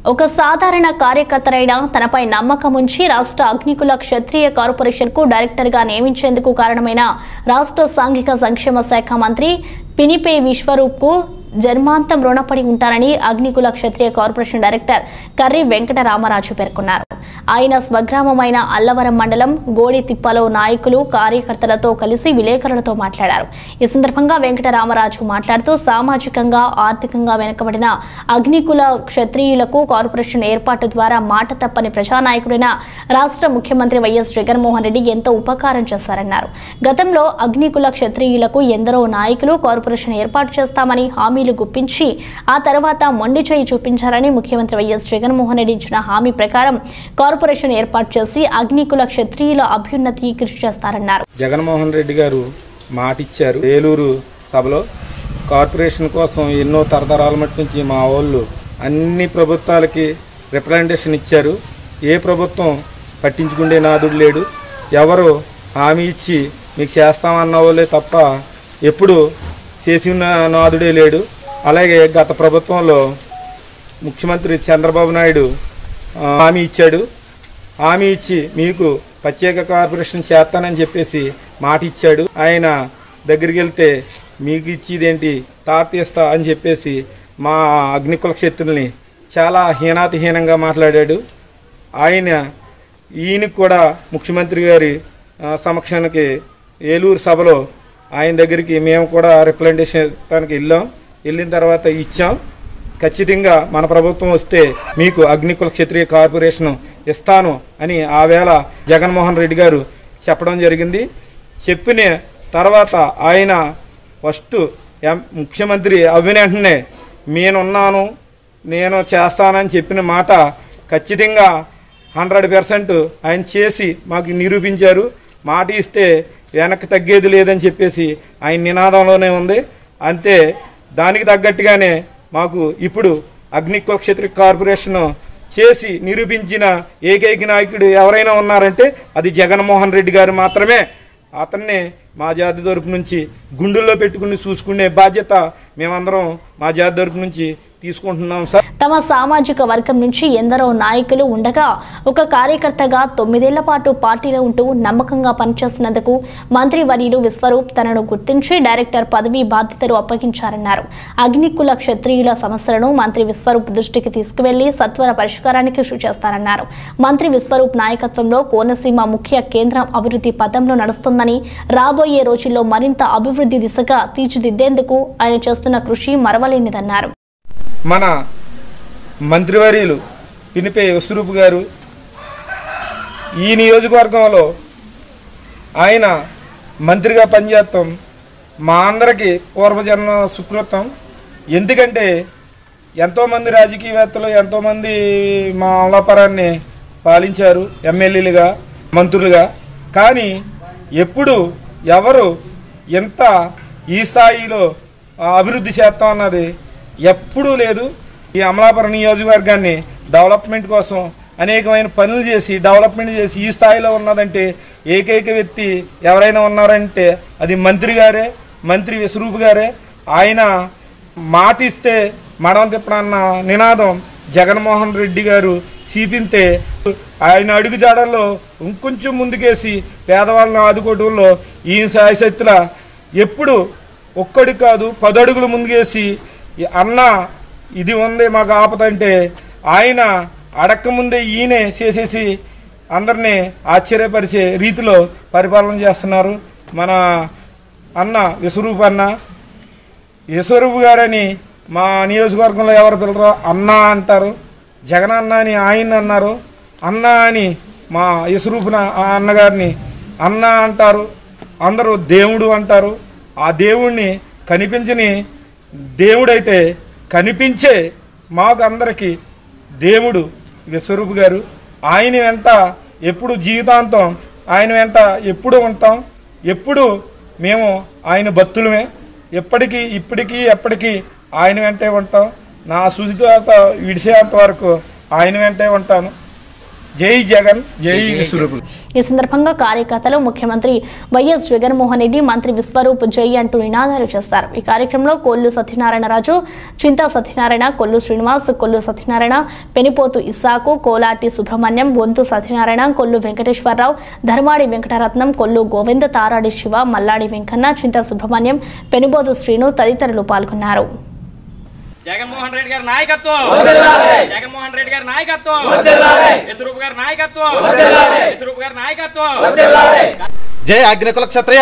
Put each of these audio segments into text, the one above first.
ఒక సాధారణ కార్యకర్తనైన తనపై నమ్మకం ఉంచి రాష్ట్ర అగ్నికుల క్షత్రియ కార్పొరేషన్ కు డైరెక్టర్ గా నియమించేందుకు కారణమైన రాష్ట్ర సాంఘిక సంక్షేమ శాఖ మంత్రి పినిపే విశ్వరూప్ కు జన్మాంతం రుణపడి ఉంటారని అగ్నికుల క్షత్రియ కార్పొరేషన్ డైరెక్టర్ కర్రి వెంకటరామరాజు పేర్కొన్నారు ఆయన స్వగ్రామమైన అల్లవరం మండలం గోడి తిప్పలో నాయకులు కార్యకర్తలతో కలిసి విలేకరులతో మాట్లాడారు ఈ సందర్భంగా వెంకటరామరాజు మాట్లాడుతూ సామాజికంగా ఆర్థికంగా వెనుకబడిన అగ్నికుల క్షత్రియులకు కార్పొరేషన్ ఏర్పాటు ద్వారా మాట తప్పని ప్రజానాయకుడైన రాష్ట్ర ముఖ్యమంత్రి వైఎస్ జగన్మోహన్ రెడ్డి ఎంతో ఉపకారం చేశారన్నారు గతంలో అగ్నికుల క్షత్రియులకు ఎందరో నాయకులు కార్పొరేషన్ ఏర్పాటు చేస్తామని హామీలు గుప్పించి ఆ తర్వాత మొండి చేయి చూపించారని ముఖ్యమంత్రి వైఎస్ జగన్మోహన్ రెడ్డి ఇచ్చిన హామీ ప్రకారం కార్పొరేషన్ ఏర్పాటు చేసి అగ్నికుల క్షత్రియుల అభ్యున్నతి కృషి చేస్తారన్నారు జగన్మోహన్ రెడ్డి గారు మాటిచ్చారు ఏలూరు సభలో కార్పొరేషన్ కోసం ఎన్నో తరతరాల మట్టి నుంచి మా వాళ్ళు అన్ని ప్రభుత్వాలకి రిప్రజెంటేషన్ ఇచ్చారు ఏ ప్రభుత్వం పట్టించుకునే నాదుడు లేడు ఎవరు హామీ ఇచ్చి మీకు చేస్తామన్న వాళ్ళే తప్ప ఎప్పుడు చేసిన నాదుడే లేడు అలాగే గత ప్రభుత్వంలో ముఖ్యమంత్రి చంద్రబాబు నాయుడు ఆ, హామీ ఇచ్చాడు హామీ ఇచ్చి మీకు ప్రత్యేక కార్పొరేషన్ చేస్తానని చెప్పేసి మాట ఇచ్చాడు ఆయన దగ్గరికి వెళ్తే మీకు ఇచ్చేదేంటి తాట తీస్తా అని చెప్పేసి మా అగ్నికుల క్షేత్రుల్ని చాలా హీనాతిహీనంగా మాట్లాడాడు ఆయన ఈయనకు కూడా ముఖ్యమంత్రి గారి ఆ, సమక్షానికి ఏలూరు సభలో ఆయన దగ్గరికి మేము కూడా రిప్రజెంటేషన్ ఇవ్వడానికి వెళ్ళాం వెళ్ళిన తర్వాత ఇచ్చాం ఖచ్చితంగా మన ప్రభుత్వం వస్తే మీకు అగ్నికుల క్షత్రియ కార్పొరేషన్ ఇస్తాను అని ఆ వేళ జగన్మోహన్ రెడ్డి గారు చెప్పడం జరిగింది చెప్పిన తర్వాత ఆయన ఫస్ట్ ఎం- ముఖ్యమంత్రి అవ్విన వెంటనే నేనున్నాను నేను చేస్తానని చెప్పిన మాట ఖచ్చితంగా హండ్రెడ్ పర్సెంట్ ఆయన చేసి మాకు నిరూపించారు మాట ఇస్తే వెనక్కి తగ్గేది లేదని చెప్పేసి ఆయన నినాదంలోనే ఉంది అంతే దానికి తగ్గట్టుగానే మాకు ఇప్పుడు అగ్నికుల క్షత్రియ కార్పొరేషన్ చేసి నిరూపించిన ఏకైక నాయకుడు ఎవరైనా ఉన్నారంటే అది జగన్మోహన్ రెడ్డి గారు మాత్రమే అతన్నే మా జాతి తరపు నుంచి గుండెల్లో పెట్టుకుని చూసుకునే బాధ్యత మేమందరం మా జాతి తరపు నుంచి తీసుకుంటున్నాం సార్ తమ సామాజిక వర్గం నుంచి ఎందరో నాయకులు ఉండగా ఒక కార్యకర్తగా తొమ్మిదేళ్ల పాటు పార్టీలో ఉంటూ నమ్మకంగా పనిచేసినందుకు మంత్రి వర్యులు విశ్వరూప్ తనను గుర్తించి డైరెక్టర్ పదవి బాధ్యతలు అప్పగించారన్నారు అగ్నికుల క్షత్రియుల సమస్యలను మంత్రి విశ్వరూప్ దృష్టికి తీసుకువెళ్లి సత్వర పరిష్కారానికి కృషి చేస్తారన్నారు మంత్రి విశ్వరూప్ నాయకత్వంలో కోనసీమ ముఖ్య కేంద్రం అభివృద్ధి పథంలో నడుస్తుందని రాబోయే రోజుల్లో మరింత అభివృద్ధి దిశగా తీర్చిదిద్దేందుకు ఆయన చేస్తున్న కృషి మరవలేనిదన్నారు మన మంత్రివర్యులు పినిపే వసురూపు గారు ఈ నియోజకవర్గంలో ఆయన మంత్రిగా పనిచేస్తాం మా అందరికీ పూర్వజన్మ సుకృతం ఎందుకంటే ఎంతోమంది రాజకీయవేత్తలు ఎంతోమంది మా అమలాపురాన్ని పాలించారు ఎమ్మెల్యేలుగా మంత్రులుగా కానీ ఎప్పుడు ఎవరు ఎంత ఈ స్థాయిలో ఆ, అభివృద్ధి చేస్తాం అన్నది ఎప్పుడూ లేదు ఈ అమలాపురం నియోజకవర్గాన్ని డెవలప్మెంట్ కోసం అనేకమైన పనులు చేసి డెవలప్మెంట్ చేసి ఈ స్థాయిలో ఉన్నదంటే ఏకైక వ్యక్తి ఎవరైనా ఉన్నారంటే అది మంత్రి గారే మంత్రి విశ్వరూప్ గారే ఆయన మాట ఇస్తే మడమ తిప్పడన్న నినాదం జగన్మోహన్ రెడ్డి గారు చూపింతే ఆయన అడుగుజాడల్లో ఇంకొంచెం ముందుకేసి పేదవాళ్ళని ఆదుకోవడంలో ఈయన సాయశక్తుల ఎప్పుడు ఒక్కడి కాదు పది అడుగులు ముందుకేసి ఈ అన్న ఇది ఉంది మాకు ఆపదంటే ఆయన అడక్క ముందే ఈయనే చేసేసి అందరినీ ఆశ్చర్యపరిచే రీతిలో పరిపాలన చేస్తున్నారు మన అన్న విశ్వరూప్ అన్న యశ్వరూపు గారని మా నియోజకవర్గంలో ఎవరు పిల్లరో అన్న అంటారు జగన్ అన్న అని ఆయన అన్నారు అన్న అని మా యశ్వరూపున ఆ అన్నగారిని అన్న అంటారు అందరూ దేవుడు అంటారు ఆ దేవుణ్ణి కనిపించని దేవుడైతే కనిపించే మాకు అందరికీ దేవుడు విశ్వరూపు గారు ఆయన వెంట ఎప్పుడు జీవితాంతం ఆయన వెంట ఎప్పుడు ఉంటాం ఎప్పుడు మేము ఆయన భక్తులమే ఎప్పటికీ ఇప్పటికీ ఎప్పటికీ ఆయన వెంటే ఉంటాం నా సుజిత విడిచేంత వరకు ఆయన వెంటే ఉంటాను జై జగన్ జై విశ్వరూపులు ఈ సందర్భంగా కార్యకర్తలు ముఖ్యమంత్రి వైఎస్ జగన్మోహన్ రెడ్డి మంత్రి విశ్వరూప్ జై అంటూ నినాదాలు చేస్తారు ఈ కార్యక్రమంలో కొల్లు సత్యనారాయణ రాజు చింతా సత్యనారాయణ కొల్లు శ్రీనివాస్ కొల్లు సత్యనారాయణ పెనిపోతు ఇస్సాకు కోలాటి సుబ్రహ్మణ్యం బొంతు సత్యనారాయణ కొల్లు వెంకటేశ్వరరావు ధర్మాడి వెంకటరత్నం కొల్లు గోవింద తారాడి శివ మల్లాడి వెంకన్న చింతా సుబ్రహ్మణ్యం పెనుబోతు శ్రీను తదితరులు పాల్గొన్నారు జగన్మోహన్ రెడ్డి గారి నాయకత్వం జగన్మోహన్ రెడ్డి గారి నాయకత్వం విశ్వరూప్ గారి నాయకత్వం విశ్వరూప్ గారి నాయకత్వం జై అగ్నికుల క్షత్రియ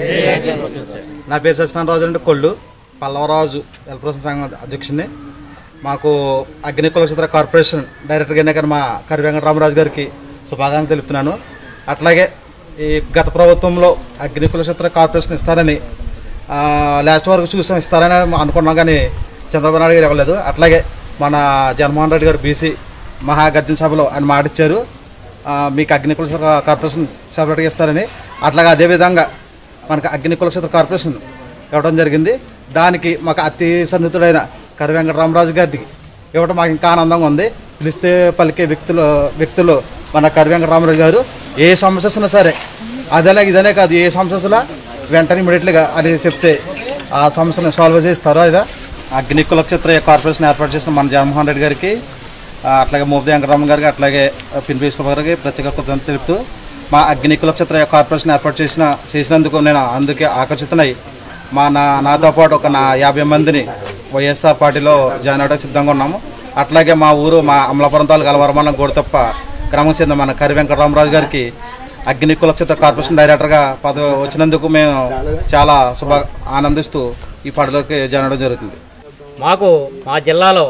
నా పేరు సత్యనారాయణ రాజు అంటే కొల్లు పల్లవరాజు ఎలక్ట్రోషన్ సంఘం అధ్యక్షుడిని మాకు అగ్నికుల క్షత్ర కార్పొరేషన్ డైరెక్టర్గా ఎన్నికైన మా కరి వెంకటరామరాజు గారికి శుభాకాంక్షలు తెలుపుతున్నాను అట్లాగే ఈ గత ప్రభుత్వంలో అగ్నికుల క్షత్ర కార్పొరేషన్ ఇస్తారని ఆ, లాస్ట్ వరకు చూసాం ఇస్తారని అనుకున్నాం కానీ చంద్రబాబు నాయుడు గారు ఇవ్వలేదు అట్లాగే మన జగన్మోహన్ రెడ్డి గారు బీసీ మహాగర్జన సభలో ఆయన మాటిచ్చారు ఆ, మీకు అగ్నికుల క్షేత్ర కార్పొరేషన్ సపరేట్గా ఇస్తారని అట్లాగే అదేవిధంగా మనకు అగ్నికుల క్షేత్ర కార్పొరేషన్ ఇవ్వడం జరిగింది దానికి మాకు అతి సన్నిహితుడైన కరి వెంకటరామరాజు గారికి ఇవ్వడం మాకు ఇంకా ఆనందంగా ఉంది పిలిస్తే పలికే వ్యక్తులు వ్యక్తులు మన కరి వెంకటరామరాజు గారు ఏ సమస్య వస్తున్నా సరే అదనే ఇదనే కాదు ఏ సమస్య వస్తున్నా వెంటనే ఇమీడియట్గా అది చెప్తే ఆ సమస్యను సాల్వ్ చేస్తారు అదే అగ్నికుల క్షేత్ర కార్పొరేషన్ ఏర్పాటు చేసిన మన జగన్మోహన్ రెడ్డి గారికి ఆ, అట్లాగే మోపి వెంకటరామన్ గారికి అట్లాగే పినిపేశ్వర గారికి ప్రత్యేక కృతజ్ఞతలు తెలుపుతూ మా అగ్ని కులక్షేత్ర కార్పొరేషన్ ఏర్పాటు చేసిన చేసినందుకు నేను అందుకే ఆకర్షితున్నై మా నా నాతో పాటు ఒక నా యాభై మందిని వైఎస్ఆర్ పార్టీలో జాయిన్ అవడానికి సిద్ధంగా ఉన్నాము అట్లాగే మా ఊరు మా అమలాపురం తాలూకు అలవరమన్న గోడతప్ప క్రమం చెందిన మన కరి వెంకటరామరాజు గారికి అగ్ని కులక్షేత్ర కార్పొరేషన్ డైరెక్టర్గా పదవి వచ్చినందుకు మేము చాలా శుభ ఆనందిస్తూ ఈ పదవిలోకి జాయిన్ అవ్వడం జరుగుతుంది మాకు మా జిల్లాలో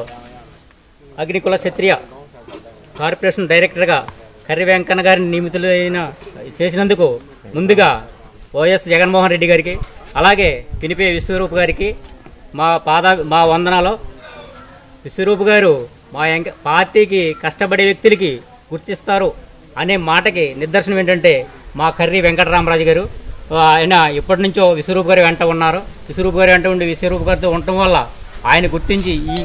అగ్నికుల క్షత్రియ కార్పొరేషన్ డైరెక్టర్గా కర్రి వెంకన్న గారిని నియమితులైన చేసినందుకు ముందుగా వైఎస్ జగన్మోహన్ రెడ్డి గారికి అలాగే పినిపే విశ్వరూప్ గారికి మా పాద మా వందనాలు విశ్వరూప్ గారు మా ఎంక పార్టీకి కష్టపడే వ్యక్తులకి గుర్తిస్తారు అనే మాటకి నిదర్శనం ఏంటంటే మా కర్రి వెంకటరామరాజు గారు ఆ, ఆయన ఎప్పటి నుంచో విశ్వరూప్ గారి వెంట ఉన్నారు విశ్వరూప్ గారి వెంట ఉండి విశ్వరూప్ గారితో ఉండటం వల్ల ఆయన గుర్తించి ఈ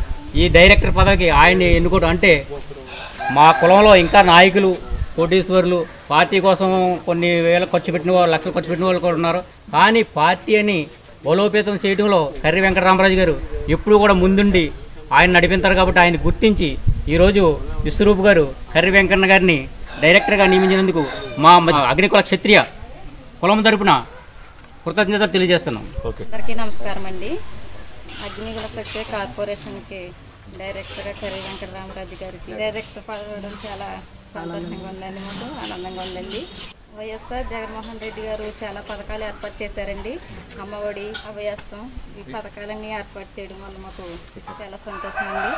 ఈ డైరెక్టర్ పదవికి ఆయన్ని ఎన్నుకోవడం అంటే మా కులంలో ఇంకా నాయకులు కోటీశ్వరులు పార్టీ కోసం కొన్ని వేల ఖర్చు పెట్టిన వాళ్ళు లక్షలు ఖర్చు పెట్టిన వాళ్ళు కూడా ఉన్నారు కానీ పార్టీ అని బలోపేతం చేయడంలో కర్రి వెంకటరామరాజు గారు ఎప్పుడూ కూడా ముందుండి ఆయన నడిపించారు కాబట్టి ఆయన గుర్తించి ఈరోజు విశ్వరూప్ గారు కర్రి వెంకన్న గారిని డైరెక్టర్గా నియమించినందుకు మా మ- అగ్నికుల క్షత్రియ కులం తరపున కృతజ్ఞతలు తెలియజేస్తున్నాం అందరికీ నమస్కారం అండి అగ్నిగుల సత్య కార్పొరేషన్కి డైరెక్టర్గా కర్రీ వెంకటరామరాజు గారికి డైరెక్టర్ పడడం చాలా సంతోషంగా ఉందండి మాకు ఆనందంగా ఉందండి వైఎస్ఆర్ జగన్మోహన్ రెడ్డి గారు చాలా పథకాలు ఏర్పాటు చేశారండి అమ్మఒడి అభయస్తం ఈ పథకాలన్నీ ఏర్పాటు చేయడం వల్ల మాకు చాలా సంతోషం అండి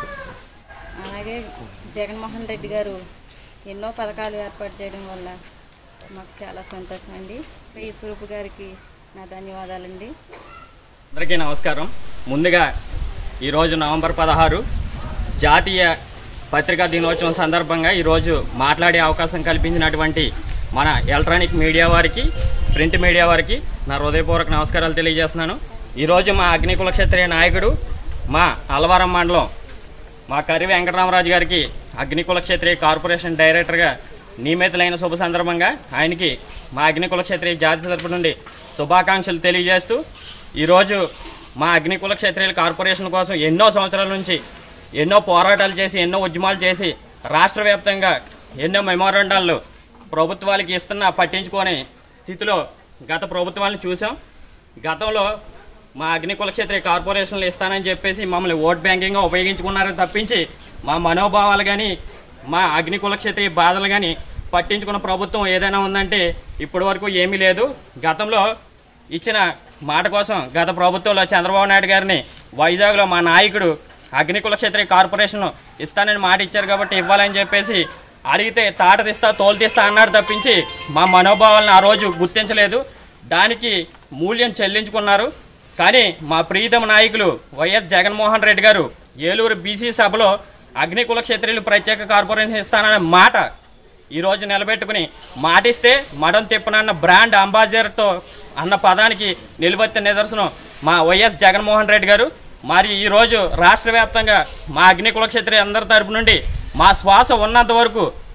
అలాగే జగన్మోహన్ రెడ్డి గారు ఎన్నో పథకాలు ఏర్పాటు చేయడం వల్ల మాకు చాలా సంతోషం అండి ఈ స్వరూపు గారికి నా ధన్యవాదాలండి అందరికీ నమస్కారం ముందుగా ఈరోజు నవంబర్ పదహారు జాతీయ పత్రికా దినోత్సవం సందర్భంగా ఈరోజు మాట్లాడే అవకాశం కల్పించినటువంటి మన ఎలక్ట్రానిక్ మీడియా వారికి ప్రింట్ మీడియా వారికి నా హృదయపూర్వక నమస్కారాలు తెలియజేస్తున్నాను ఈరోజు మా అగ్నికుల క్షత్రియ నాయకుడు మా అలవారం మండలం మా కర్రి వెంకటరామరాజు గారికి అగ్నికుల క్షత్రియ కార్పొరేషన్ డైరెక్టర్గా నియమితులైన శుభ సందర్భంగా ఆయనకి మా అగ్నికుల క్షత్రియ జాతి తరపు నుండి శుభాకాంక్షలు తెలియజేస్తూ ఈరోజు మా అగ్నికుల క్షత్రియుల కార్పొరేషన్ కోసం ఎన్నో సంవత్సరాల నుంచి ఎన్నో పోరాటాలు చేసి ఎన్నో ఉద్యమాలు చేసి రాష్ట్ర వ్యాప్తంగా ఎన్నో మెమోరాండాలు ప్రభుత్వాలకి ఇస్తున్నా పట్టించుకొని స్థితిలో గత ప్రభుత్వాలను చూసాం గతంలో మా అగ్నికుల క్షేత్ర కార్పొరేషన్లు ఇస్తానని చెప్పేసి మమ్మల్ని ఓట్ బ్యాంకింగ్గా ఉపయోగించుకున్నారని తప్పించి మా మనోభావాలు కానీ మా అగ్నికుల క్షేత్రీయ బాధలు కానీ పట్టించుకున్న ప్రభుత్వం ఏదైనా ఉందంటే ఇప్పటి వరకు ఏమీ లేదు గతంలో ఇచ్చిన మాట కోసం గత ప్రభుత్వంలో చంద్రబాబు నాయుడు గారిని వైజాగ్లో మా నాయకుడు అగ్నికుల క్షేత్రీయ కార్పొరేషన్ ఇస్తానని మాట ఇచ్చారు కాబట్టి ఇవ్వాలని చెప్పేసి అడిగితే తాట తీస్తా తోలు తీస్తా అన్నాడు తప్పించి మా మనోభావాలను ఆ రోజు గుర్తించలేదు దానికి మూల్యం చెల్లించుకున్నారు కానీ మా ప్రీతమ నాయకులు వైఎస్ జగన్మోహన్ రెడ్డి గారు ఏలూరు బీసీ సభలో అగ్నికుల క్షత్రియులు ప్రత్యేక కార్పొరేషన్ ఇస్తాననే మాట ఈరోజు నిలబెట్టుకుని మాటిస్తే మడం తిప్పనన్న బ్రాండ్ అంబాసిడర్తో అన్న పదానికి నిలువెత్తిన నిదర్శనం మా వైఎస్ జగన్మోహన్ రెడ్డి గారు మరి ఈరోజు రాష్ట్ర వ్యాప్తంగా మా అగ్నికుల క్షత్రియ అందరి తరపు నుండి మా శ్వాస ఉన్నంత వరకు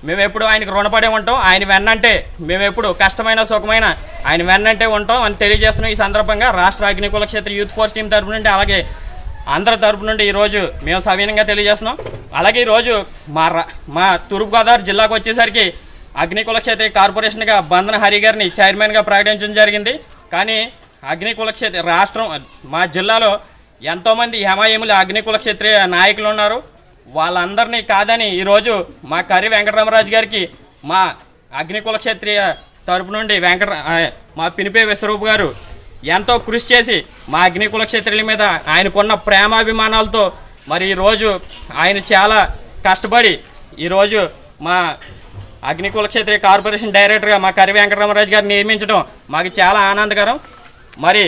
మేము ఎప్పుడు ఆయనకు రుణపడే ఉంటాం ఆయన వెన్నంటే మేము ఎప్పుడు కష్టమైన సుఖమైన ఆయన వెన్నంటే ఉంటాం అని తెలియజేస్తున్నాం ఈ సందర్భంగా రాష్ట్ర అగ్నికుల క్షేత్ర యూత్ ఫోర్స్ టీం తరపు నుండి అలాగే అందరి తరపు నుండి ఈరోజు మేము సవీనంగా తెలియజేస్తున్నాం అలాగే ఈరోజు మా రా- మా తూర్పుగోదావరి జిల్లాకు వచ్చేసరికి అగ్నికుల క్షేత్ర కార్పొరేషన్గా బంధన హరి గారిని చైర్మన్గా ప్రకటించడం జరిగింది కానీ అగ్నికుల క్షేత్ర రాష్ట్రం మా జిల్లాలో ఎంతోమంది హమాయములు అగ్నికుల క్షేత్రీయ నాయకులు ఉన్నారు వాళ్ళందరినీ కాదని ఈరోజు మా కర్రి వెంకటరామరాజు గారికి మా అగ్నికుల క్షేత్రీయ తరపు నుండి వెంకట ఆ, మా పినిపే విశ్వరూప్ గారు ఎంతో కృషి చేసి మా అగ్నికుల క్షేత్రుల మీద ఆయనకున్న ప్రేమాభిమానాలతో మరి ఈరోజు ఆయన చాలా కష్టపడి ఈరోజు మా అగ్నికుల క్షేత్రీయ కార్పొరేషన్ డైరెక్టర్గా మా కర్రి వెంకటరామరాజు గారిని నియమించడం మాకు చాలా ఆనందకరం మరి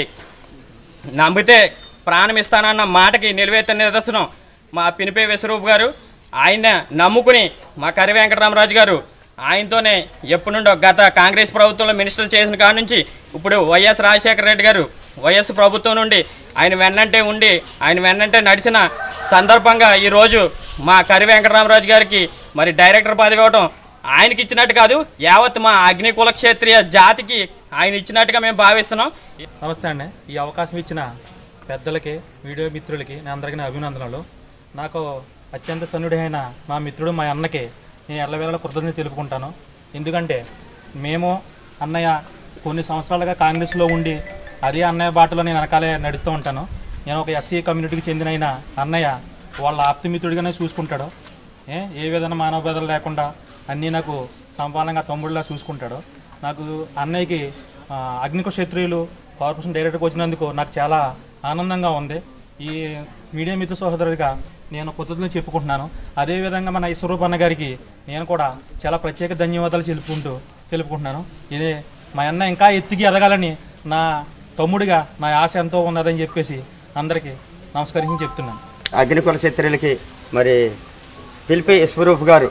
నమ్మితే ప్రాణం ఇస్తానన్న మాటకి నిలవేత నిదర్శనం మా పినిపే విశ్వరూప్ గారు ఆయన నమ్ముకుని మా కరి వెంకటరామరాజు గారు ఆయనతోనే ఎప్పటి నుండో గత కాంగ్రెస్ ప్రభుత్వంలో మినిస్టర్ చేసిన కాడ నుంచి ఇప్పుడు వైఎస్ రాజశేఖర రెడ్డి గారు వైఎస్ ప్రభుత్వం నుండి ఆయన వెన్నంటే ఉండి ఆయన వెన్నంటే నడిచిన సందర్భంగా ఈరోజు మా కరి వెంకటరామరాజు గారికి మరి డైరెక్టర్ పదవి ఇవ్వడం ఆయనకి ఇచ్చినట్టు కాదు యావత్ మా అగ్నికుల క్షేత్రీయ జాతికి ఆయన ఇచ్చినట్టుగా మేము భావిస్తున్నాం నమస్తే అండి ఈ అవకాశం ఇచ్చిన పెద్దలకి వీడియో మిత్రులకి నేను అందరికీ నా అభినందనలు నాకు అత్యంత సన్నుడైన మా మిత్రుడు మా అన్నకి నేను ఎల్లవేళ కృతజ్ఞత తెలుపుకుంటాను ఎందుకంటే మేము అన్నయ్య కొన్ని సంవత్సరాలుగా కాంగ్రెస్లో ఉండి అదే అన్నయ్య బాటలో నేను వెనకాలే నడుస్తూ ఉంటాను నేను ఒక ఎస్సీ కమ్యూనిటీకి చెందిన అయిన అన్నయ్య వాళ్ళ ఆప్తిమిత్రుడిగానే చూసుకుంటాడు ఏ ఏ విధంగా మానవ భేదాలు లేకుండా అన్నీ నాకు సంపాదనంగా తమ్ముడిలా చూసుకుంటాడు నాకు అన్నయ్యకి ఆ, అగ్నిక క్షత్రియులు కార్పొరేషన్ డైరెక్టర్కి వచ్చినందుకు నాకు చాలా ఆనందంగా ఉంది ఈ మీడియా మిత్ర సహోదరుడిగా నేను కృతజ్ఞతలు చెప్పుకుంటున్నాను అదేవిధంగా మన ఈశ్వరూప్ అన్న గారికి నేను కూడా చాలా ప్రత్యేక ధన్యవాదాలు తెలుపుకుంటూ తెలుపుకుంటున్నాను ఇదే మా అన్న ఇంకా ఎత్తికి ఎదగాలని నా తమ్ముడిగా నా ఆశ ఎంతో ఉన్నదని చెప్పేసి అందరికీ నమస్కరించి చెప్తున్నాను అగ్నికుల చిత్రులకి మరి పిలిపి స్వరూప్ గారు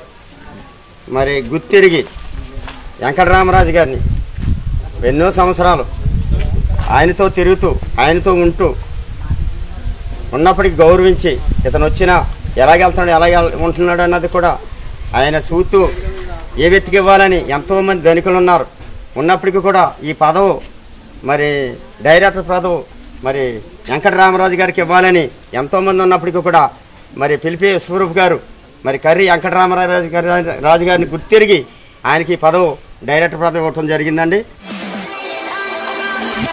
మరి గుర్తిరిగి వెంకటరామరాజు గారిని ఎన్నో సంవత్సరాలు ఆయనతో తిరుగుతూ ఆయనతో ఉంటూ ఉన్నప్పటికీ గౌరవించి ఇతను వచ్చినా ఎలాగెళ్తున్నాడు ఎలాగ ఉంటున్నాడు అన్నది కూడా ఆయన చూస్తూ ఏ వ్యక్తికి ఇవ్వాలని ఎంతోమంది ధనికులు ఉన్నారు ఉన్నప్పటికీ కూడా ఈ పదవు మరి డైరెక్టర్ పదవు మరి వెంకటరామరాజు గారికి ఇవ్వాలని ఎంతోమంది ఉన్నప్పటికీ కూడా మరి పిలిపి స్వరూప్ గారు మరి కర్రీ వెంకటరామరాజు గారి రాజు గారిని గుర్తిరిగి ఆయనకి ఈ పదవు డైరెక్టర్ పదవి ఇవ్వటం జరిగిందండి